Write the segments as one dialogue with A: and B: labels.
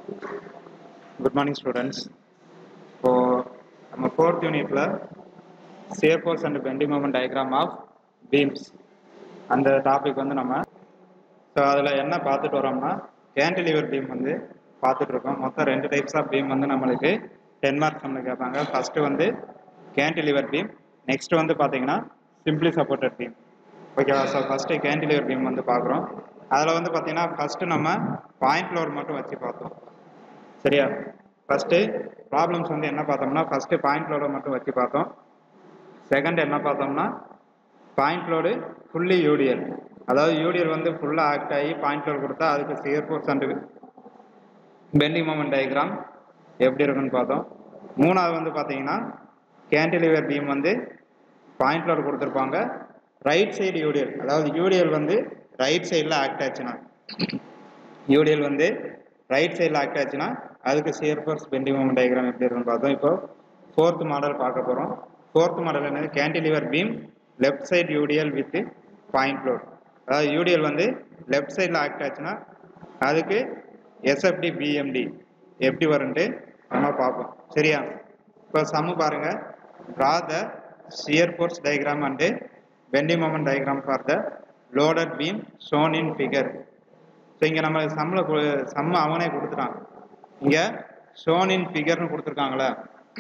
A: good morning students இப்போ நம்ம fourth யூனிட்ல shear force and bending moment diagram of beams அந்த டாபிக் வந்து நம்ம ஸோ அதில் என்ன பார்த்துட்டு வரோம்னா கேன்டிலிவர் பீம் வந்து பார்த்துட்டு இருக்கோம் மொத்தம் ரெண்டு டைப்ஸ் ஆஃப் பீம் வந்து நம்மளுக்கு டென் மார்க்ஸ் நம்ம கேட்பாங்க ஃபர்ஸ்ட் வந்து கேன்டிலிவர் பீம் நெக்ஸ்ட் வந்து பார்த்தீங்கன்னா சிம்பிளி சப்போர்ட்டட் பீம் ஓகேவா ஸோ ஃபஸ்ட்டு கேன்டிலிவர் பீம் வந்து பார்க்குறோம் அதில் வந்து பார்த்தீங்கன்னா ஃபஸ்ட்டு நம்ம பாயிண்ட் லோட் மட்டும் வச்சு பார்த்தோம் சரியா ஃபஸ்ட்டு ப்ராப்ளம்ஸ் வந்து என்ன பார்த்தோம்னா ஃபஸ்ட்டு பாயிண்ட் லோடை மட்டும் வச்சு பார்த்தோம் செகண்ட் என்ன பார்த்தோம்னா பாயிண்ட் லோடு ஃபுல்லி யூடிஎல் அதாவது யூடிஎல் வந்து ஃபுல்லாக ஆக்ட் ஆகி பாயிண்ட் லோடு கொடுத்தா அதுக்கு shear force and bending moment diagram எப்படி இருக்குன்னு பார்த்தோம் மூணாவது வந்து பார்த்தீங்கன்னா கேன்டிலிவர் பீம் வந்து பாயிண்ட் லோடு கொடுத்துருப்பாங்க ரைட் சைடு யூடிஎல் அதாவது யூடிஎல் வந்து ரைட் சைடில் ஆக்ட் ஆச்சுன்னா யூடிஎல் வந்து ரைட் சைடில் ஆக்ட் ஆச்சுன்னா அதுக்கு shear force bending moment diagram எப்படி இருக்குன்னு பார்த்தோம் இப்போ ஃபோர்த் மாடல் பார்க்க போகிறோம் ஃபோர்த் மாடல் என்னது cantilever beam left side UDL with point load அதாவது யூடிஎல் வந்து லெஃப்ட் சைடில் ஆக்ட் ஆச்சுன்னா அதுக்கு எஸ்எஃப்டி பிஎம்டி எப்படி வரும்ன்ட்டு நம்ம பார்ப்போம் சரியா இப்போ சம்மு பாருங்க draw the shear force diagram and bending moment diagram for the loaded beam shown in figure so இங்கே நம்ம சம்மில் சம்ம அவனே கொடுத்துட்டான் இங்கே ஷோனின் ஃபிகர்னு கொடுத்துருக்காங்களே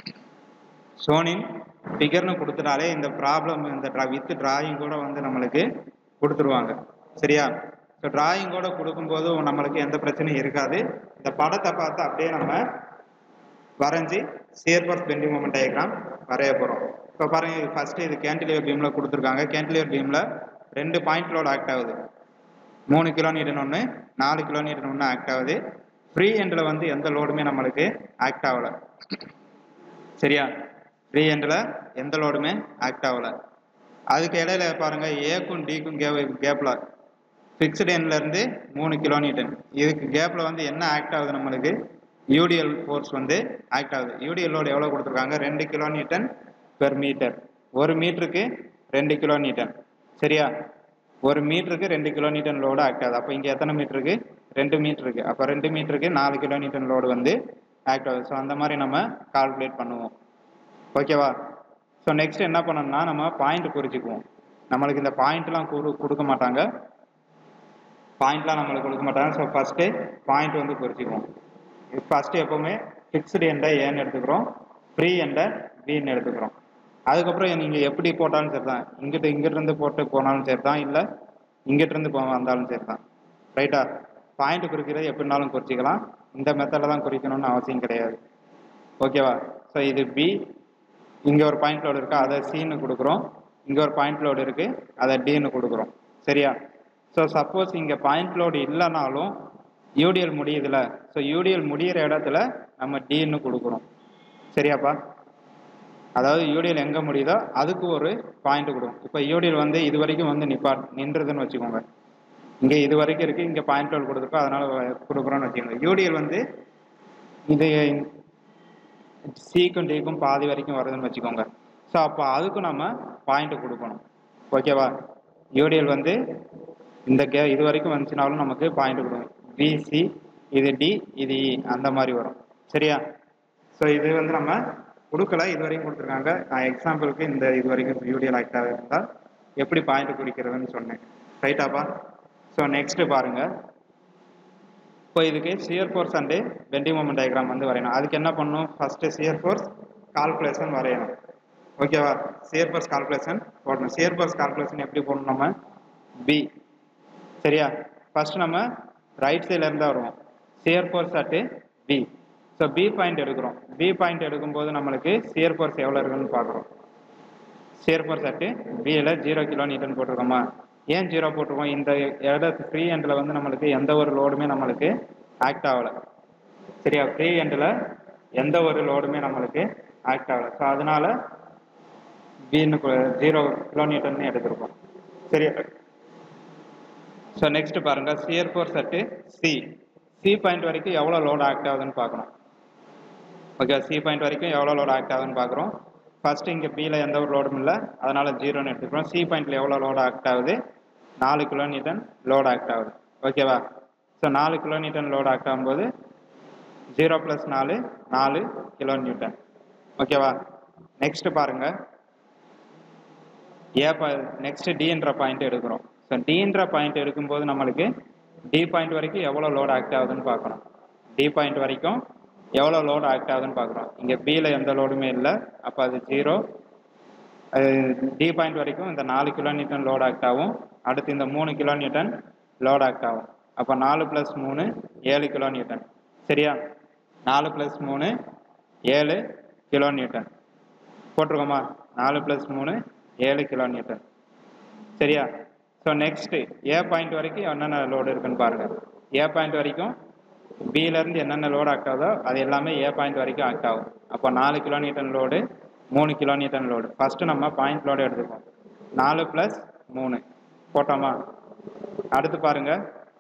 A: ஷோனின் ஃபிகர்னு கொடுத்துட்டாலே இந்த ப்ராப்ளம் இந்த ட்ரா வித் டிராயிங் கூட வந்து நம்மளுக்கு கொடுத்துருவாங்க சரியா ஸோ டிராயிங் கூட கொடுக்கும்போது நம்மளுக்கு எந்த பிரச்சனையும் இருக்காது இந்த படத்தை பார்த்து அப்படியே நம்ம வரைஞ்சி சேர்பர்ஸ் பெண்டிங் மூமெண்ட் டயக்ராம் வரைய போகிறோம் இப்போ பாருங்க ஃபர்ஸ்ட் இது கேன்டிலிவர் பீமில் கொடுத்துருக்காங்க கேன்டிலிவர் பீமில் ரெண்டு பாயிண்ட் லோட் ஆக்ட் ஆகுது மூணு கிலோ நீட்டன் ஒன்று நாலு கிலோ நீட்டன் ஒன்று ஆக்ட் ஆகுது ஃப்ரீ எண்டில் வந்து எந்த லோடுமே நம்மளுக்கு ஆக்ட் ஆகலை சரியா ஃப்ரீ எண்டில் எந்த லோடுமே ஆக்ட் ஆகலை அதுக்கு இடையில பாருங்க ஏக்கும் டிக்கும் கே கேப்பில் ஃபிக்ஸ்டு எண்ட்லேருந்து மூணு கிலோ நீட்டன் இதுக்கு கேப்பில் வந்து என்ன ஆக்ட் ஆகுது நம்மளுக்கு யூடிஎல் ஃபோர்ஸ் வந்து ஆக்ட் ஆகுது யூடிஎல் லோடு எவ்வளோ கொடுத்துருக்காங்க ரெண்டு கிலோ நீட்டன் பெர் மீட்டர் ஒரு மீட்டருக்கு ரெண்டு கிலோ நீட்டன் சரியா ஒரு மீட்டருக்கு ரெண்டு கிலோ நீட்டன் லோடு ஆக்ட் ஆகுது அப்போ இங்கே எத்தனை மீட்டருக்கு ரெண்டு மீட்டருக்கு அப்போ ரெண்டு மீட்டருக்கு நாலு கிலோ நீட்டன் லோடு வந்து ஆக்ட் ஆகுது ஸோ அந்த மாதிரி நம்ம கால்குலேட் பண்ணுவோம் ஓகேவா ஸோ நெக்ஸ்ட் என்ன பண்ணணும்னா நம்ம பாயிண்ட் குறிச்சிக்குவோம் நம்மளுக்கு இந்த பாயிண்ட்லாம் கொடு கொடுக்க மாட்டாங்க பாயிண்ட்லாம் நம்மளுக்கு கொடுக்க மாட்டாங்க ஸோ ஃபஸ்ட்டு பாயிண்ட் வந்து குறிச்சிக்குவோம் ஃபஸ்ட்டு எப்போவுமே ஃபிக்ஸ்டு எண்டை ஏன்னு எடுத்துக்கிறோம் ஃப்ரீ எண்டை பின்னு எடுத்துக்கிறோம் அதுக்கப்புறம் நீங்கள் எப்படி போட்டாலும் சரி தான் இங்கிட்டு இங்கிட்டிருந்து போட்டு போனாலும் சரி தான் இல்லை இங்கிட்டிருந்து போ வந்தாலும் சரி தான் ரைட்டா பாயிண்ட் குறிக்கிறது எப்படினாலும் குறிச்சிக்கலாம் இந்த மெத்தடில் தான் குறிக்கணும்னு அவசியம் கிடையாது ஓகேவா ஸோ இது பி இங்கே ஒரு பாயிண்ட் லோடு இருக்குது அதை சின்னு கொடுக்குறோம் இங்கே ஒரு பாயிண்ட் லோடு இருக்குது அதை டின்னு கொடுக்குறோம் சரியா ஸோ சப்போஸ் இங்கே பாயிண்ட் லோடு இல்லைனாலும் யூடிஎல் முடியுதுல ஸோ யூடிஎல் முடிகிற இடத்துல நம்ம டின்னு கொடுக்குறோம் சரியாப்பா அதாவது யூடிஎல் எங்கே முடியுதோ அதுக்கு ஒரு பாயிண்ட் கொடுக்கும் இப்போ யூடிஎல் வந்து இது வரைக்கும் வந்து நிப்பா நின்றுதுன்னு வச்சுக்கோங்க இங்கே இது வரைக்கும் இருக்குது இங்கே பாயிண்ட் லோடு கொடுத்துருக்கோம் அதனால் கொடுக்குறோன்னு வச்சுக்கோங்க யூடிஎல் வந்து இது சிக்கும் டிக்கும் பாதி வரைக்கும் வருதுன்னு வச்சுக்கோங்க ஸோ அப்போ அதுக்கும் நம்ம பாயிண்ட் கொடுக்கணும் ஓகேவா யூடிஎல் வந்து இந்த கே இது வரைக்கும் வந்துச்சுனாலும் நமக்கு பாயிண்ட் கொடுக்கும் பிசி இது டி இது இ அந்த மாதிரி வரும் சரியா ஸோ இது வந்து நம்ம கொடுக்கல இது வரைக்கும் கொடுத்துருக்காங்க நான் எக்ஸாம்பிளுக்கு இந்த இது வரைக்கும் யூடிஎல் ஆக்டாக இருந்தால் எப்படி பாயிண்ட் குறிக்கிறதுன்னு சொன்னேன் ரைட்டாப்பா ஸோ நெக்ஸ்ட் பாருங்க இப்போ இதுக்கு shear force and bending moment diagram வந்து வரையணும் அதுக்கு என்ன பண்ணணும் ஃபஸ்ட்டு சியர் ஃபோர்ஸ் கால்குலேஷன் வரையணும் ஓகேவா சியர் ஃபோர்ஸ் கால்குலேஷன் போடணும் சியர் ஃபோர்ஸ் கால்குலேஷன் எப்படி போடணும் நம்ம பி சரியா ஃபர்ஸ்ட் நம்ம ரைட் சைடில் இருந்தால் வருவோம் shear force at B so B point எடுக்கிறோம் பி பாயிண்ட் எடுக்கும்போது நம்மளுக்கு சியர் ஃபோர்ஸ் எவ்வளோ இருக்குன்னு பார்க்குறோம் சியர் ஃபோர்ஸ் அட்டு பியில் ஜீரோ கிலோ நீட்டன் போட்டிருக்கோமா ஏன் ஜீரோ போட்டிருக்கோம் இந்த இடத்து ஃப்ரீ எண்டில் வந்து நம்மளுக்கு எந்த ஒரு லோடுமே நம்மளுக்கு ஆக்ட் ஆகலை சரியா ஃப்ரீ எண்டில் எந்த ஒரு லோடுமே நம்மளுக்கு ஆக்ட் ஆகலை ஸோ அதனால பின்னு ஜீரோ கிலோ நீட்டன் எடுத்திருக்கோம் சரியா ஸோ நெக்ஸ்ட் பாருங்க shear force at C C point வரைக்கும் எவ்வளோ லோடு ஆக்ட் ஆகுதுன்னு பார்க்கணும் ஓகே சி பாயிண்ட் வரைக்கும் எவ்வளோ லோடு ஆக்ட் ஆகுதுன்னு பார்க்குறோம் ஃபர்ஸ்ட் இங்கே பியில் எந்த ஒரு லோடும் இல்லை அதனால ஜீரோன்னு எடுத்துக்கிறோம் சி பாயிண்ட்ல எவ்வளோ லோடு ஆக்ட் ஆகுது நாலு கிலோ நீட்டன் லோடு ஆக்ட் ஆகுது ஓகேவா ஸோ நாலு கிலோ நீட்டன் லோடு ஆக்ட் ஆகும்போது ஜீரோ ப்ளஸ் நாலு நாலு கிலோ நியூட்டன் ஓகேவா நெக்ஸ்ட் பாருங்க ஏ நெக்ஸ்ட் டின்ற பாயிண்ட் எடுக்கிறோம் ஸோ டின்ற பாயிண்ட் எடுக்கும்போது நம்மளுக்கு டி பாயிண்ட் வரைக்கும் எவ்வளோ லோட் ஆக்ட் ஆகுதுன்னு பார்க்கணும் டி பாயிண்ட் வரைக்கும் எவ்வளோ லோடு ஆக்ட் ஆகுதுன்னு பார்க்குறோம் இங்கே பியில் எந்த லோடுமே இல்லை அப்போ அது ஜீரோ டி பாயிண்ட் வரைக்கும் இந்த நாலு கிலோ நியூட்டன் லோட் ஆக்ட் ஆகும் அடுத்து இந்த மூணு கிலோ நியூட்டன் லோட் ஆக்ட் ஆகும் அப்போ நாலு ப்ளஸ் மூணு ஏழு கிலோ நியூட்டன் சரியா நாலு ப்ளஸ் மூணு ஏழு கிலோ நியூட்டன் போட்டிருக்கோமா நாலு ப்ளஸ் மூணு ஏழு கிலோ நியூட்டன் சரியா ஸோ நெக்ஸ்ட்டு ஏ பாயிண்ட் வரைக்கும் என்னென்ன லோடு இருக்குன்னு பாருங்கள் ஏ பாயிண்ட் வரைக்கும் பியிலேருந்து என்னென்ன லோடு ஆக்ட் ஆகுதோ அது எல்லாமே ஏ பாயிண்ட் வரைக்கும் ஆக்ட் ஆகும் அப்போ நாலு கிலோ நியூட்டன் லோடு மூணு கிலோ நியூட்டன் லோடு ஃபஸ்ட்டு நம்ம பாயிண்ட் லோடு எடுத்துப்போம் நாலு ப்ளஸ் மூணு போட்டோமா அடுத்து பாருங்க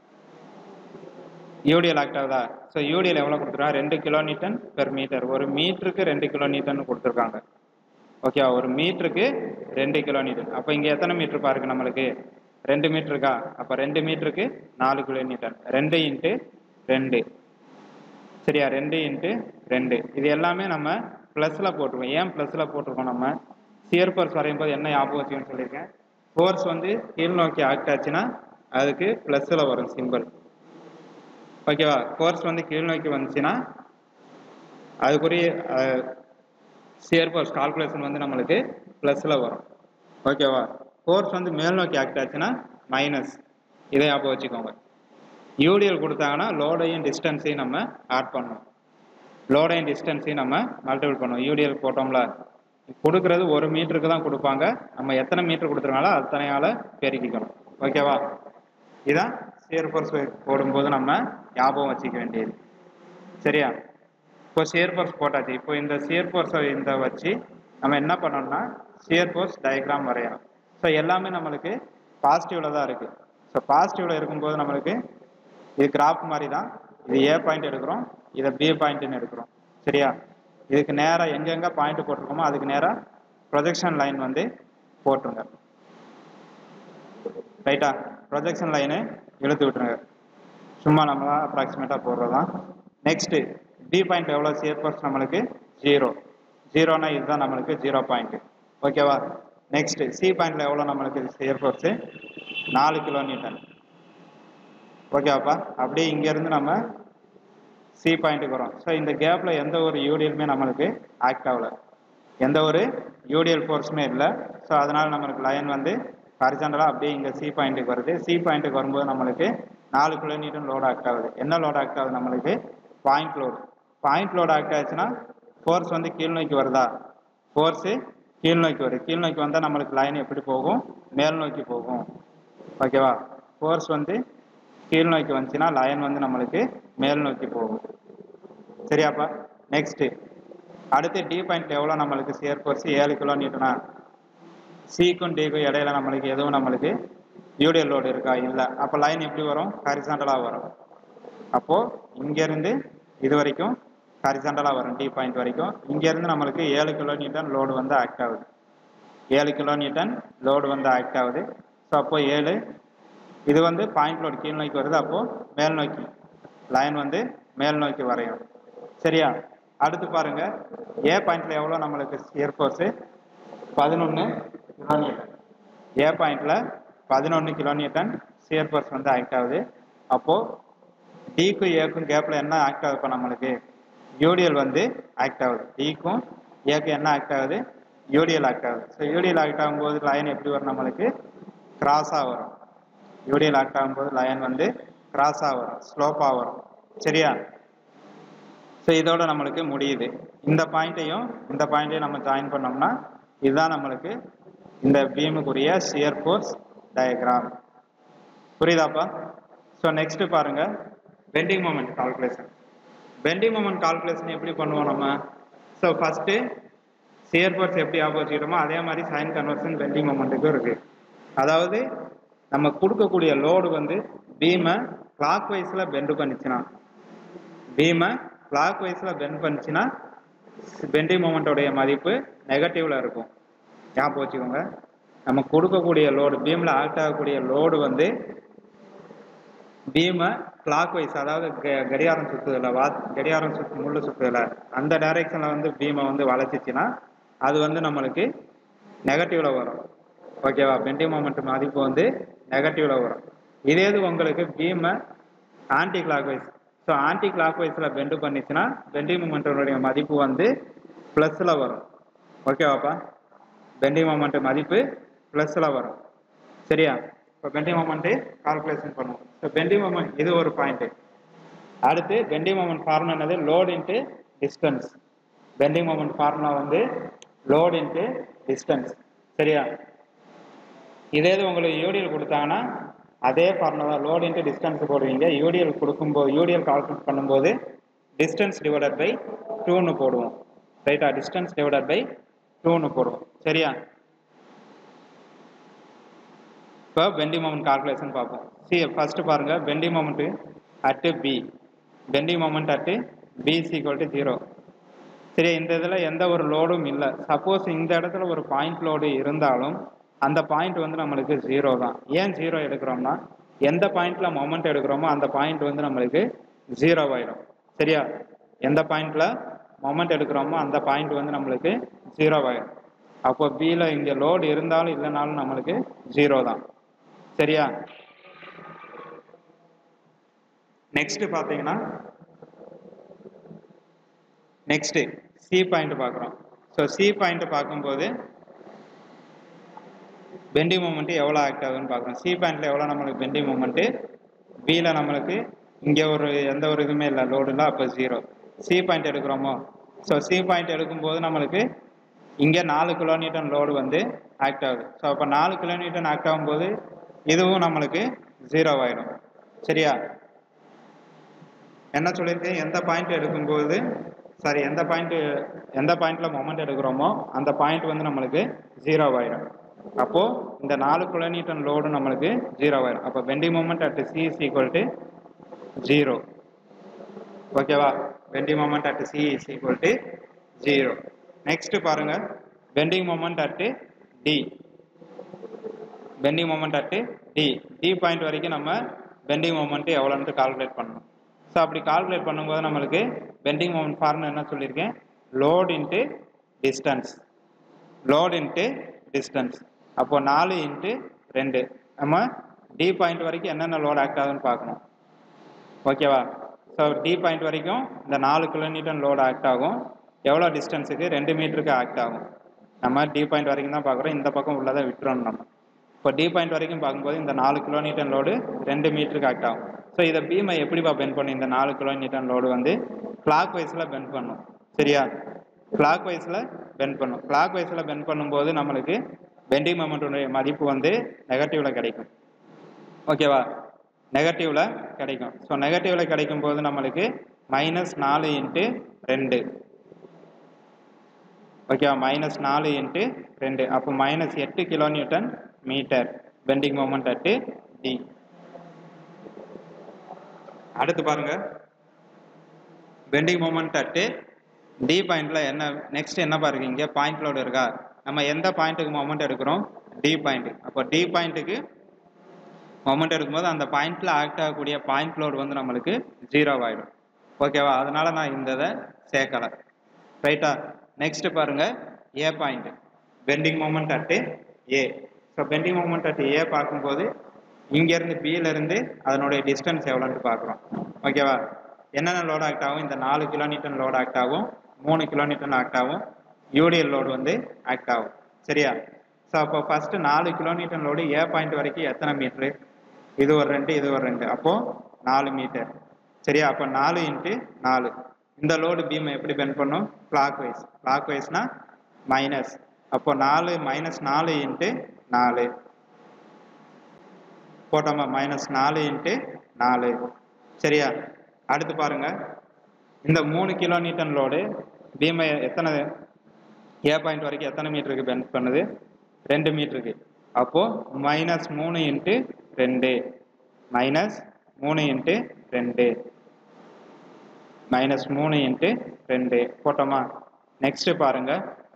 A: யூடிஎல் ஆக்ட் ஆகுதா ஸோ யூடிஎல் எவ்வளோ கொடுத்துருக்காங்க ரெண்டு கிலோ நியூட்டன் பெர் மீட்டர் ஒரு மீட்டருக்கு ரெண்டு கிலோ நியூட்டன் கொடுத்துருக்காங்க ஓகேவா ஒரு மீட்டருக்கு ரெண்டு கிலோ நியூட்டன் அப்போ இங்கே எத்தனை மீட்டர் பாருங்க நம்மளுக்கு ரெண்டு மீட்டருக்கா அப்போ ரெண்டு மீட்டருக்கு நாலு கிலோ நியூட்டன் ரெண்டு இன்ட்டு ரெண்டு சரியா ரெண்டு இன்ட்டு ரெண்டு இது எல்லாமே நம்ம ப்ளஸில் போட்டிருக்கோம் ஏன் ப்ளஸில் போட்டிருக்கோம் நம்ம சியர் ஃபோர்ஸ் வரையும் போது என்ன ஞாபகம் வச்சுக்கணும்னு சொல்லியிருக்கேன் ஃபோர்ஸ் வந்து கீழ் நோக்கி ஆக்ட் ஆச்சுன்னா அதுக்கு ப்ளஸில் வரும் சிம்பிள் ஓகேவா ஃபோர்ஸ் வந்து கீழ் நோக்கி வந்துச்சுன்னா அதுக்குரிய சியர் ஃபோர்ஸ் கால்குலேஷன் வந்து நம்மளுக்கு ப்ளஸில் வரும் ஓகேவா ஃபோர்ஸ் வந்து மேல் நோக்கி ஆக்ட் ஆச்சுன்னா மைனஸ் இதை ஞாபகம் வச்சுக்கோங்க யூடிஎல் கொடுத்தாங்கன்னா லோடையும் டிஸ்டன்ஸையும் நம்ம ஆட் பண்ணணும் லோடையும் டிஸ்டன்ஸையும் நம்ம மல்டிபிள் பண்ணுவோம் யூடிஎல் போட்டோம்ல கொடுக்கறது ஒரு மீட்டருக்கு தான் கொடுப்பாங்க நம்ம எத்தனை மீட்டர் கொடுத்துருக்காங்களோ அத்தனையால பெருக்கிக்கணும் ஓகேவா இதான் ஷியர் ஃபோர்ஸ் போடும்போது நம்ம ஞாபகம் வச்சுக்க வேண்டியது சரியா இப்போ ஷியர் ஃபோர்ஸ் போட்டாச்சு இப்போ இந்த ஷியர் ஃபோர்ஸை இந்த வச்சு நம்ம என்ன பண்ணோம்னா ஷியர் ஃபோர்ஸ் டயக்ராம் வரையணும் ஸோ எல்லாமே நம்மளுக்கு பாசிட்டிவில் தான் இருக்குது ஸோ பாசிட்டிவில் இருக்கும்போது நம்மளுக்கு இது கிராஃப் மாதிரி தான் இது ஏ பாயிண்ட் எடுக்கிறோம் இதை பி பாயிண்ட்னு எடுக்கிறோம் சரியா இதுக்கு நேராக எங்கெங்கே பாயிண்ட் போட்டிருக்கோமோ அதுக்கு நேராக ப்ரொஜெக்ஷன் லைன் வந்து போட்டுருங்க ரைட்டா ப்ரொஜெக்ஷன் லைனு இழுத்து விட்டுருங்க சும்மா நம்ம அப்ராக்சிமேட்டாக போடுறது தான் நெக்ஸ்ட்டு பி பாயிண்ட் எவ்வளோ சியர் ஃபோர்ஸ் நம்மளுக்கு ஜீரோ ஜீரோனா இதுதான் நம்மளுக்கு ஜீரோ பாயிண்ட் ஓகேவா நெக்ஸ்ட் சி பாயிண்ட்ல எவ்வளோ நம்மளுக்கு சியர் ஃபோர்ஸு நாலு கிலோ நியூட்டன் ஓகேவாப்பா அப்படியே இங்கேருந்து நம்ம சி பாயிண்ட்டுக்கு வரும் ஸோ இந்த கேப்பில் எந்த ஒரு யூடிஎலுமே நம்மளுக்கு ஆக்ட் ஆகல எந்த ஒரு யூடிஎல் ஃபோர்ஸுமே இல்லை ஸோ அதனால் நம்மளுக்கு லைன் வந்து ஹரிசாண்டலாக அப்படியே இங்கே சி பாயிண்ட்டுக்கு வருது சி பாயிண்ட்டுக்கு வரும்போது நம்மளுக்கு நாலு கிலோ நியூட்டன் லோடு ஆக்ட் ஆகுது என்ன லோடு ஆக்ட் ஆகுது நம்மளுக்கு point load point load act ஆச்சுன்னா ஃபோர்ஸ் வந்து கீழ் நோக்கி வருதா ஃபோர்ஸு கீழ் நோக்கி வருது கீழ் நோக்கி வந்தால் நம்மளுக்கு லைன் எப்படி போகும் மேல் நோக்கி போகும் ஓகேவா ஃபோர்ஸ் வந்து கீழ் நோக்கி வந்துச்சுன்னா லைன் வந்து நம்மளுக்கு மேல் நோக்கி போகும் சரியாப்பா நெக்ஸ்ட்டு அடுத்து டி பாயிண்ட் எவ்வளோ நம்மளுக்கு சியர் ஃபோர்ஸ் ஏழு கிலோ நியூட்டனா சிக்கும் டிக்கும் இடையில நம்மளுக்கு எதுவும் நம்மளுக்கு யூடிஎல் லோடு இருக்கா இல்லை அப்போ லைன் எப்படி வரும் ஹரிசாண்டலாக வரும் அப்போது இங்கேருந்து இது வரைக்கும் ஹரிசாண்டலாக வரும் டி பாயிண்ட் வரைக்கும் இங்கேருந்து நம்மளுக்கு ஏழு கிலோ நியூட்டன் லோடு வந்து ஆக்ட் ஆகுது ஏழு கிலோ நியூட்டன் லோடு வந்து ஆக்ட் ஆகுது ஸோ அப்போ ஏழு இது வந்து பாயிண்ட் லோடு கீழ் நோக்கி வருது அப்போது மேல் நோக்கி லைன் வந்து மேல் நோக்கி வரையும் சரியா அடுத்து பாருங்க ஏ பாயிண்ட்ல எவ்வளோ நம்மளுக்கு ஸ்பியர் ஃபோர்ஸு பதினொன்று கிலோமீட்டர் ஏ பாயிண்ட்ல பதினொன்று கிலோமீட்டர் ஸ்பியர் ஃபோர்ஸ் வந்து ஆக்ட் ஆகுது அப்போது டிக்கும் ஏக்கும் கேப்பில் என்ன ஆக்ட் ஆகுது இப்போ நம்மளுக்கு யூடிஎல் வந்து ஆக்ட் ஆகுது டிக்கும் ஏக்கும் என்ன ஆக்ட் ஆகுது யூடிஎல் ஆக்ட் ஆகுது ஸோ யூடிஎல் ஆக்ட் ஆகும்போது லைன் எப்படி வரும் நம்மளுக்கு கிராஸாக வரும் யூடிஎல் ஆக்ட் ஆகும்போது லைன் வந்து கிராஸாக வரும் ஸ்லோப்பாக வரும் சரியா ஸோ இதோட நம்மளுக்கு முடியுது இந்த பாயிண்ட்டையும் இந்த பாயிண்ட்டையும் நம்ம ஜாயின் பண்ணோம்னா இதுதான் நம்மளுக்கு இந்த பீமுக்குரிய ஷியர் ஃபோர்ஸ் டயக்ராம் புரியுதாப்பா ஸோ நெக்ஸ்ட் பாருங்க bending moment calculation bending moment calculation எப்படி பண்ணுவோம் நம்ம ஸோ ஃபஸ்ட்டு ஷியர் ஃபோர்ஸ் எப்படி ஞாபகம் வச்சுக்கிட்டோமோ அதே மாதிரி சைன் கன்வர்ஷன் பெண்டிங் மூமெண்ட்டுக்கும் இருக்கு அதாவது நம்ம கொடுக்கக்கூடிய லோடு வந்து பீமை கிளாக் வைஸில் பெண்டு பண்ணிச்சுன்னா பீமை கிளாக் வைஸில் பெண்ட் பண்ணிச்சுன்னா பெண்டிங் மூமெண்ட்டோடைய மதிப்பு நெகட்டிவில் இருக்கும் ஞாபகம் வச்சுக்கோங்க நம்ம கொடுக்கக்கூடிய லோடு பீமில் ஆக்ட் ஆகக்கூடிய லோடு வந்து பீமை கிளாக் வைஸ் அதாவது க- கடிகாரம் சுத்துதில்ல வா கடிகாரம் சுத்து முள்ளு சுத்துதில்ல அந்த டைரக்ஷனில் வந்து பீமை வந்து வளைச்சிச்சுன்னா அது வந்து நம்மளுக்கு நெகட்டிவ்ல வரும் ஓகேவா பெண்டி மொமெண்ட் மதிப்பு வந்து நெகட்டிவ்ல வரும் இதே இது உங்களுக்கு பீமை ஆன்டி கிளாக் வைஸ் ஸோ ஆன்டி கிளாக் வைஸில் பெண்டு பண்ணிச்சுன்னா பெண்டி மொமெண்ட்டோடைய மதிப்பு வந்து ப்ளஸில் வரும் ஓகேவாப்பா பெண்டி மொமெண்ட் மதிப்பு ப்ளஸில் வரும் சரியா இப்போ பெண்டி மொமெண்ட்டு கால்குலேஷன் பண்ணுவோம் ஸோ பெண்டி மொமெண்ட் இது ஒரு பாயிண்ட்டு அடுத்து பெண்டிங் மொமெண்ட் ஃபார்முலா என்னது load into distance bending moment formula வந்து லோட் இன்ட்டு டிஸ்டன்ஸ் சரியா இதே இது உங்களுக்கு யூடிஎல் கொடுத்தாங்கன்னா அதே ஃபார்முலா தான் லோட் இன்ட்டு டிஸ்டன்ஸ் போடுவீங்க யூடிஎல் கொடுக்கும்போது யூடிஎல் கால்குலேட் பண்ணும்போது டிஸ்டன்ஸ் டிவைடட் பை டூன்னு போடுவோம் ரைட்டா டிஸ்டன்ஸ் டிவைடட் பை டூன்னு போடுவோம் சரியா இப்போ பெண்டிங் மொமெண்ட் கால்குலேஷன் பார்ப்போம் சி ஃபர்ஸ்ட் பாருங்க bending moment at B bending moment at B equal to zero சரி இந்த இதில் எந்த ஒரு லோடும் இல்லை சப்போஸ் இந்த இடத்துல ஒரு பாயிண்ட் லோடு இருந்தாலும் அந்த பாயிண்ட் வந்து நம்மளுக்கு ஜீரோ தான் ஏன் ஜீரோ எடுக்கிறோம்னா எந்த பாயிண்ட்ல மொமெண்ட் எடுக்கிறோமோ அந்த பாயிண்ட் வந்து நம்மளுக்கு ஜீரோ ஆயிடும் சரியா எந்த பாயிண்ட்ல மொமெண்ட் எடுக்கிறோமோ அந்த பாயிண்ட் வந்து நம்மளுக்கு ஜீரோ ஆயிடும் அப்போ பியில் இங்கே லோடு இருந்தாலும் இல்லைனாலும் நம்மளுக்கு ஜீரோ தான் சரியா நெக்ஸ்ட் பார்த்தீங்கன்னா நெக்ஸ்ட் சி பாயிண்ட் பார்க்குறோம் ஸோ சி பாயிண்ட் பார்க்கும்போது பெண்டி மூமெண்ட் எவ்வளோ ஆக்ட் ஆகுதுன்னு பார்க்குறோம் சி பாயிண்ட்ல எவ்வளோ நம்மளுக்கு பெண்டி மூமெண்ட்டு பியில் நம்மளுக்கு இங்கே ஒரு எந்த ஒரு இதுவுமே இல்லை லோடு இல்லை அப்போ ஜீரோ சி பாயிண்ட் எடுக்கிறோமோ ஸோ சி பாயிண்ட் எடுக்கும்போது நம்மளுக்கு இங்கே நாலு கிலோமீட்டர் லோடு வந்து ஆக்ட் ஆகுது ஸோ அப்போ நாலு கிலோமீட்டர் ஆக்ட் ஆகும்போது இதுவும் நம்மளுக்கு ஜீரோ ஆயிடும் சரியா என்ன சொல்லியிருக்கேன் எந்த பாயிண்ட் எடுக்கும்போது சாரி எந்த பாயிண்ட் எந்த பாயிண்ட்ல மொமெண்ட் எடுக்கிறோமோ அந்த பாயிண்ட் வந்து நம்மளுக்கு ஜீரோ ஆயிடும் அப்போ இந்த நாலு கிலோமீட்டர் லோடு நம்மளுக்கு ஜீரோ ஆயிடும் அப்போ bending moment at C is equal to zero ஓகேவா bending moment at C is equal to zero next பாருங்க bending moment at D bending moment at D D point வரைக்கும் நம்ம பெண்டிங் மொமெண்ட் எவ்வளோன்ட்டு calculate பண்ணணும் so அப்படி calculate பண்ணும்போது நம்மளுக்கு bending moment formula என்ன சொல்லியிருக்கேன் load into distance load into distance அப்போ நாலு இன்ட்டு ரெண்டு நம்ம டி பாயிண்ட் வரைக்கும் என்னென்ன லோட் ஆக்ட் ஆகுதுன்னு பார்க்கணும் ஓகேவா ஸோ டி பாயிண்ட் வரைக்கும் இந்த நாலு கிலோமீட்டர் லோடு ஆக்ட் ஆகும் எவ்வளோ டிஸ்டன்ஸுக்கு ரெண்டு மீட்டருக்கு ஆக்ட் ஆகும் நம்ம டி பாயிண்ட் வரைக்கும் தான் பார்க்குறோம் இந்த பக்கம் உள்ளதை விட்டுறோம் நம்ம இப்போ டி பாயிண்ட் வரைக்கும் பார்க்கும்போது இந்த நாலு கிலோமீட்டர் லோடு ரெண்டு மீட்டருக்கு ஆக்ட் ஆகும் ஸோ இதை பீமை எப்படிப்பா பெண்ட் பண்ணும் இந்த நாலு கிலோமீட்டர் லோடு வந்து கிளாக் வைஸில் பெண்ட் பண்ணும் சரியா கிளாக் வைஸில் பெண்ட் பண்ணும் கிளாக் வைஸில் பெண்ட் பண்ணும்போது நம்மளுக்கு பெண்டிங் மொமெண்ட்டுடைய மதிப்பு வந்து நெகட்டிவ்ல கிடைக்கும் ஓகேவா நெகட்டிவ்ல கிடைக்கும் ஸோ நெகட்டிவ்ல கிடைக்கும் போது நம்மளுக்கு மைனஸ் நாலு இன்ட்டு ரெண்டு ஓகேவா மைனஸ் நாலு இன்ட்டு ரெண்டு அப்போ மைனஸ் எட்டு kilonewton metre bending moment at D அடுத்து பாருங்க பெண்டிங் மொமெண்ட் அட்டு டி பாயிண்ட்ல என்ன நெக்ஸ்ட் என்ன பாருங்க இங்க பாயிண்ட் லோடு இருக்கா நம்ம எந்த பாயிண்ட்டுக்கு மொமெண்ட் எடுக்கிறோம் டி பாயிண்ட் அப்போ டி பாயிண்ட்டுக்கு மொமெண்ட் எடுக்கும்போது அந்த பாயிண்ட்ல ஆக்ட் ஆகக்கூடிய பாயிண்ட் லோடு வந்து நம்மளுக்கு ஜீரோ ஆயிடும் ஓகேவா அதனால நான் இந்த இதை சேர்க்கலை ரைட்டா நெக்ஸ்ட் பாருங்க A point bending moment at A so bending moment at A பார்க்கும்போது இங்கேருந்து பியிலேருந்து அதனுடைய டிஸ்டன்ஸ் எவ்வளோன்ட்டு பார்க்குறோம் ஓகேவா என்னென்ன லோடு ஆக்ட் ஆகும் இந்த நாலு கிலோமீட்டர் லோடு ஆக்ட் ஆகும் மூணு கிலோமீட்டர் ஆக்ட் ஆகும் யூடிஎல் லோடு வந்து ஆக்ட் ஆகும் சரியா ஸோ அப்போ ஃபர்ஸ்ட் நாலு கிலோமீட்டர் லோடு ஏ பாயிண்ட் வரைக்கும் எத்தனை மீட்ரு இது ஒரு ரெண்டு இது ஒரு ரெண்டு அப்போ நாலு மீட்டர் சரியா அப்போ நாலு இன்ட்டு நாலு இந்த லோடு பீமை எப்படி பெண்ட் பண்ணும் கிளாக் வைஸ் கிளாக் வைஸ்னா மைனஸ் அப்போ நாலு மைனஸ் நாலு இன்ட்டு நாலு போட்டோமா மைனஸ் நாலு இன்ட்டு நாலு சரியா அடுத்து பாருங்க இந்த மூணு கிலோ நியூட்டன் லோடு பீமை எத்தனை ஏ பாயிண்ட் வரைக்கும் எத்தனை மீட்டருக்கு பெண்ட் பண்ணுது ரெண்டு மீட்டருக்கு அப்போ மைனஸ் மூணு இன்ட்டு ரெண்டு மைனஸ் மூணு இன்ட்டு ரெண்டு மைனஸ் மூணு இன்ட்டு ரெண்டு போட்டோமா நெக்ஸ்ட் பாருங்க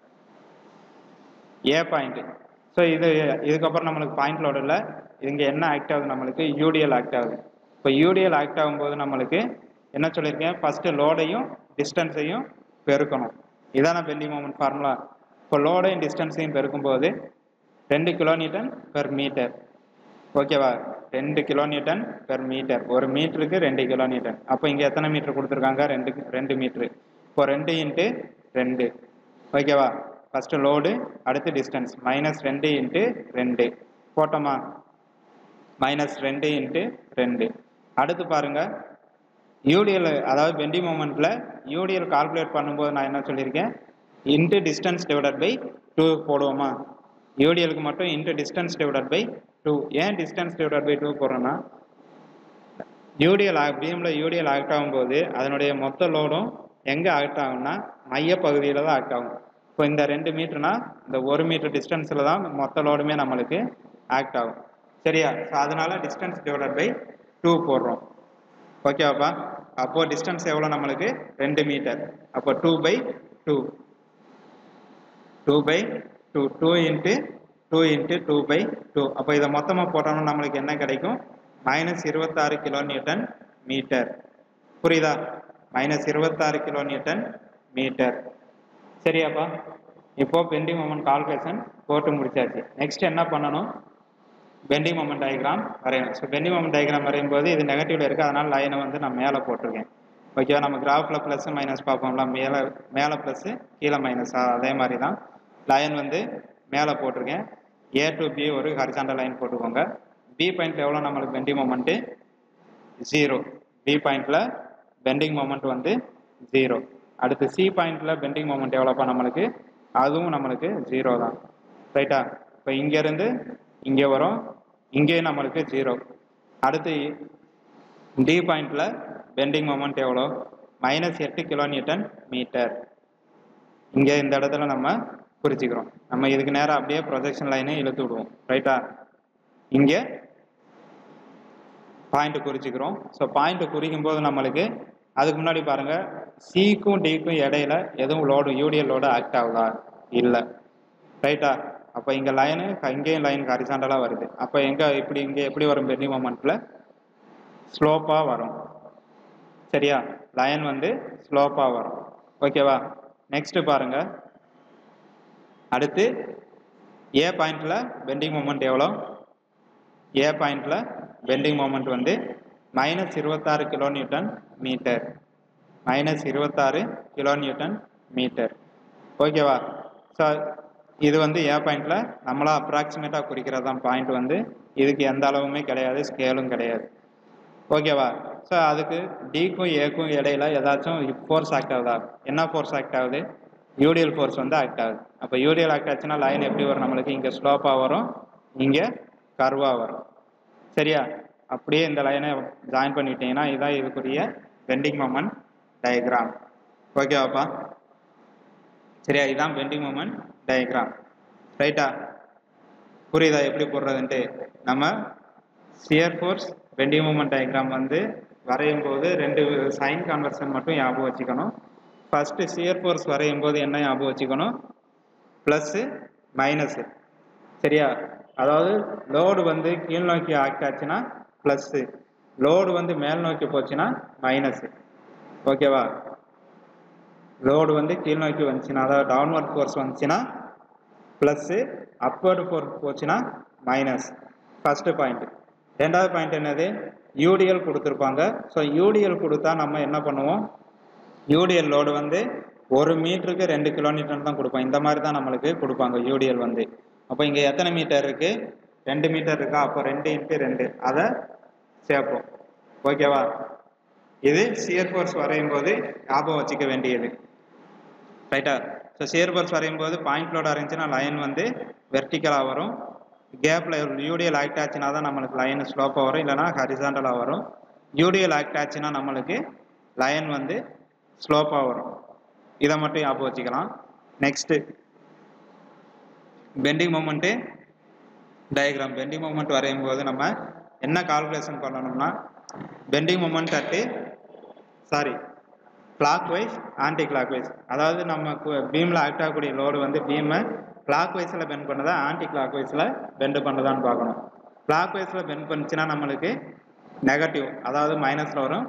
A: ஏ பாயிண்ட் ஸோ இது இதுக்கப்புறம் நம்மளுக்கு பாயிண்ட் லோடு இல்லை இங்கே என்ன ஆக்ட் ஆகுது நம்மளுக்கு யூடிஎல் ஆக்ட் ஆகுது இப்போ யூடிஎல் ஆக்ட் ஆகும்போது நம்மளுக்கு என்ன சொல்லியிருக்கேன் ஃபஸ்ட்டு லோடையும் டிஸ்டன்ஸையும் பெருக்கணும் இதான பெண்டிங் மூமெண்ட் ஃபார்முலா இப்போ லோடையும் டிஸ்டன்ஸையும் பெருக்கும்போது ரெண்டு கிலோமீட்டர் பெர் மீட்டர் ஓகேவா ரெண்டு கிலோமீட்டர் பெர் மீட்டர் ஒரு மீட்டருக்கு ரெண்டு கிலோமீட்டர் அப்போ இங்கே எத்தனை மீட்டர் கொடுத்துருக்காங்க ரெண்டு ரெண்டு மீட்ரு இப்போ ரெண்டு இன்ட்டு ரெண்டு ஓகேவா ஃபஸ்ட்டு லோடு அடுத்து டிஸ்டன்ஸ் மைனஸ் ரெண்டு இன்ட்டு ரெண்டு போட்டோமா மைனஸ் ரெண்டு இன்ட்டு ரெண்டு அடுத்து பாருங்க யூடிஎல் அதாவது பெண்டி மூமெண்ட்டில் யூடிஎல் கால்குலேட் பண்ணும்போது நான் என்ன சொல்லியிருக்கேன் into distance divided by two போடுவோமா யூடிஎலுக்கு மட்டும் into distance divided by two ஏன் டிஸ்டன்ஸ் டிவைடட் பை டூ போடுறோன்னா யூடிஎல் பீமில் யூடிஎல் ஆக்ட் ஆகும்போது அதனுடைய மொத்த லோடும் எங்கே ஆக்ட் ஆகும்னா மையப்பகுதியில் தான் ஆக்ட் ஆகும் இப்போ இந்த ரெண்டு மீட்டர்னா இந்த ஒரு மீட்டர் டிஸ்டன்ஸில் தான் மொத்த லோடுமே நம்மளுக்கு ஆக்ட் ஆகும் சரியா ஸோ அதனால டிஸ்டன்ஸ் டிவைடட் பை டூ போடுறோம் ஓகேவாப்பா அப்போது டிஸ்டன்ஸ் எவ்வளோ நம்மளுக்கு ரெண்டு மீட்டர் அப்போ two by two two by two two into two into two by two அப்போ இதை மொத்தமாக போட்டோம்னா நம்மளுக்கு என்ன கிடைக்கும் மைனஸ் இருபத்தாறு கிலோ நியூட்டன் மீட்டர் புரியுதா மைனஸ் இருபத்தாறு கிலோ நியூட்டன் மீட்டர் சரியாப்பா இப்போ பெண்டிங் மொமெண்ட் கால்குலேஷன் போட்டு முடிச்சாச்சு நெக்ஸ்ட் என்ன பண்ணணும் பெண்டிங் மொமெண்ட் டயக்ராம் வரையணும் ஸோ பெண்டிங் மொமெண்ட் டயக்ராம் வரையும் போது இது நெகட்டிவ்ல இருக்குது அதனால் லைனை வந்து நான் மேலே போட்டிருக்கேன் ஓகேவா நம்ம கிராஃபில் ப்ளஸ் மைனஸ் பார்ப்போம்ல மேலே மேலே ப்ளஸ்ஸு கீழே மைனஸ் அதே மாதிரி தான் லைன் வந்து மேலே போட்டிருக்கேன் ஏ டு பி ஒரு ஹரிசாண்டல் லைன் போட்டுக்கோங்க பி பாயிண்ட்ல எவ்வளோ நம்மளுக்கு பெண்டிங் மொமெண்ட்டு ஜீரோ பி பாயிண்ட்ல பெண்டிங் மொமெண்ட் வந்து ஜீரோ அடுத்து சி பாயிண்ட்ல பெண்டிங் மொமெண்ட் எவ்வளோப்பா நம்மளுக்கு அதுவும் நம்மளுக்கு ஜீரோ தான் ரைட்டா இப்போ இங்கேருந்து இங்கே வரும் இங்கே நம்மளுக்கு ஜீரோ அடுத்து டி பாயிண்ட்ல பெண்டிங் மொமெண்ட் எவ்வளோ மைனஸ் எட்டு கிலோ நியூட்டன் மீட்டர் இங்கே இந்த இடத்துல நம்ம குறிச்சிக்கிறோம் நம்ம இதுக்கு நேரம் அப்படியே ப்ரொஜெக்ஷன் லைனே இழுத்து விடுவோம் ரைட்டா இங்கே பாயிண்ட் குறிச்சிக்கிறோம் ஸோ பாயிண்ட் குறிக்கும் போது நம்மளுக்கு அதுக்கு முன்னாடி பாருங்க சிக்கும் டிக்கும் இடையில எதுவும் லோடு யூடிஎல் லோடு ஆக்ட் ஆகுதா இல்லை ரைட்டா அப்போ இங்கே லைனு இங்கேயும் லைன் ஹரிசாண்டலாக வருது அப்போ எங்கே இப்படி இங்கே எப்படி வரும் பெண்டிங் மொமெண்ட்டில் ஸ்லோப்பாக வரும் சரியா லைன் வந்து ஸ்லோப்பாக வரும் ஓகேவா நெக்ஸ்ட் பாருங்க அடுத்து ஏ பாயிண்ட்ல பெண்டிங் மொமெண்ட் எவ்வளோ ஏ பாயிண்ட்ல பெண்டிங் மொமெண்ட் வந்து மைனஸ் இருபத்தாறு கிலோ நியூட்டன் மீட்டர் மைனஸ் இருபத்தாறு கிலோ நியூட்டன் மீட்டர் ஓகேவா ஸோ இது வந்து ஏ பாயிண்ட்ல நம்மளா அப்ராக்சிமேட்டாக குறிக்கிறது தான் பாயிண்ட் வந்து இதுக்கு எந்த அளவுமே கிடையாது ஸ்கேலும் கிடையாது ஓகேவா ஸோ அதுக்கு டிக்கும் ஏக்கும் இடையில ஏதாச்சும் ஃபோர்ஸ் ஆக்ட் ஆகுதா என்ன ஃபோர்ஸ் ஆக்ட் ஆகுது யூடிஎல் ஃபோர்ஸ் வந்து ஆக்ட் ஆகுது அப்போ யூடிஎல் ஆக்ட் ஆச்சுன்னா லைன் எப்படி வரும் நம்மளுக்கு இங்கே ஸ்லோப்பாக வரும் இங்கே கர்வாக வரும் சரியா அப்படியே இந்த லைனை ஜாயின் பண்ணிட்டீங்கன்னா இதுதான் இதுக்குரிய பெண்டிங் மொமெண்ட் டயக்ராம் ஓகேவாப்பா சரியா இதுதான் பெண்டிங் மொமெண்ட் டயக்ராம் ரைட்டா புரியுதா எப்படி போடுறதுன்ட்டு நம்ம shear force bending moment diagram வந்து வரையும் போது ரெண்டு சைன் கான்வர்ஷன் மட்டும் ஞாபகம் வச்சுக்கணும் ஃபஸ்ட்டு சியர் ஃபோர்ஸ் வரையும் போது என்ன ஞாபகம் வச்சுக்கணும் ப்ளஸ்ஸு மைனஸு சரியா அதாவது லோடு வந்து கீழ் நோக்கி ஆக்ட் ஆச்சுன்னா ப்ளஸ்ஸு லோடு வந்து மேல் நோக்கி போச்சுன்னா மைனஸு ஓகேவா லோடு வந்து கீழ் நோக்கி வந்துச்சுன்னா அதாவது டவுன்வர்ட் ஃபோர்ஸ் வந்துச்சுன்னா ப்ளஸ்ஸு அப்வர்டு ஃபோர்ஸ் போச்சுன்னா மைனஸ் ஃபஸ்ட்டு பாயிண்ட் ரெண்டாவது பாயிண்ட் என்னது யூடிஎல் கொடுத்துருப்பாங்க ஸோ யூடிஎல் கொடுத்தா நம்ம என்ன பண்ணுவோம் யூடிஎல் லோடு வந்து ஒரு மீட்டருக்கு ரெண்டு கிலோமீட்டர் தான் கொடுப்போம் இந்த மாதிரி தான் நம்மளுக்கு கொடுப்பாங்க யூடிஎல் வந்து அப்போ இங்கே எத்தனை மீட்டர் இருக்கு ரெண்டு மீட்டர் இருக்கா அப்போ ரெண்டு இன்ட்டு ரெண்டு அதை சேர்ப்போம் ஓகேவா இது சியர் ஃபோர்ஸ் வரையும் போது ஞாபகம் வச்சுக்க வேண்டியது ரைட்டா ஸோ சியர் ஃபோர்ஸ் வரையும் போது பாயிண்ட் லோடு இருந்துச்சுன்னா லைன் வந்து வெர்டிக்கலாக வரும் கேப்பில் யூடிஎல் ஆக்ட் ஆச்சுன்னா தான் நம்மளுக்கு லைன் ஸ்லோப்பாக வரும் இல்லைனா ஹரிசாண்டலாக வரும் யூடிஎல் ஆக்ட் ஆச்சுன்னா நம்மளுக்கு லைன் வந்து ஸ்லோப்பாக வரும் இதை மட்டும் ஞாபகம் வச்சுக்கலாம் next bending moment diagram bending moment வரையும் போது நம்ம என்ன கால்குலேஷன் பண்ணணும்னா bending moment at sorry clockwise anticlockwise அதாவது நம்ம பீமில் ஆக்ட் ஆகக்கூடிய லோடு வந்து பீமை கிளாக் வைஸில் பெண்ட் பண்ணதா ஆன்டி கிளாக் வைஸில் பெண்ட் பண்ணதான்னு பார்க்கணும் கிளாக் வைஸில் பெண்ட் பண்ணுச்சுன்னா நம்மளுக்கு நெகட்டிவ் அதாவது மைனஸில் வரும்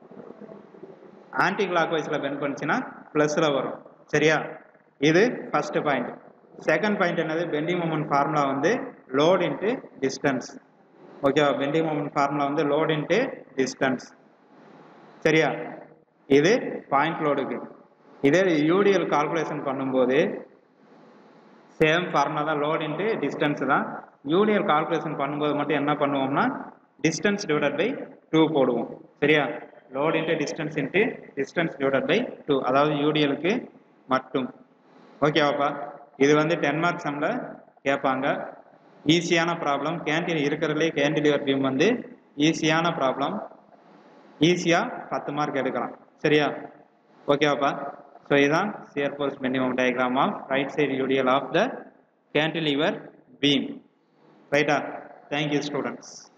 A: ஆன்டி கிளாக் வைஸில் பெண்ட் பண்ணுச்சுன்னா ப்ளஸில் வரும் சரியா இது ஃபர்ஸ்ட் பாயிண்ட் செகண்ட் பாயிண்ட் என்னது பெண்டிங் மூமெண்ட் ஃபார்முலா வந்து லோட் இன்ட்டு டிஸ்டன்ஸ் ஓகேவா பெண்டிங் மூமெண்ட் ஃபார்முலா வந்து லோட் இன்ட்டு டிஸ்டன்ஸ் சரியா இது பாயிண்ட் லோடுக்கு இதே யூடிஎல் கால்குலேஷன் பண்ணும்போது சேம் ஃபார்முலா தான் லோட் இன்ட்டு டிஸ்டன்ஸ் தான் யூடிஎல் கால்குலேஷன் பண்ணும்போது மட்டும் என்ன பண்ணுவோம்னா டிஸ்டன்ஸ் டிவைடட் பை டூ போடுவோம் சரியா load into distance into distance divided by two அதாவது யூடிஎலுக்கு மட்டும் ஓகேவாப்பா இது வந்து டென் மார்க் சம்மில் கேட்பாங்க ஈஸியான ப்ராப்ளம் கேன்டீன் இருக்கிறதுலே கேன்டிலிவர் பீம் வந்து ஈஸியான ப்ராப்ளம் ஈஸியாக பத்து மார்க் எடுக்கலாம் சரியா ஓகேவாப்பா ஸோ இதுதான் சியர் போஸ்ட் minimum diagram of right side UDL of the cantilever beam ரைட்டா தேங்க்யூ ஸ்டூடெண்ட்ஸ்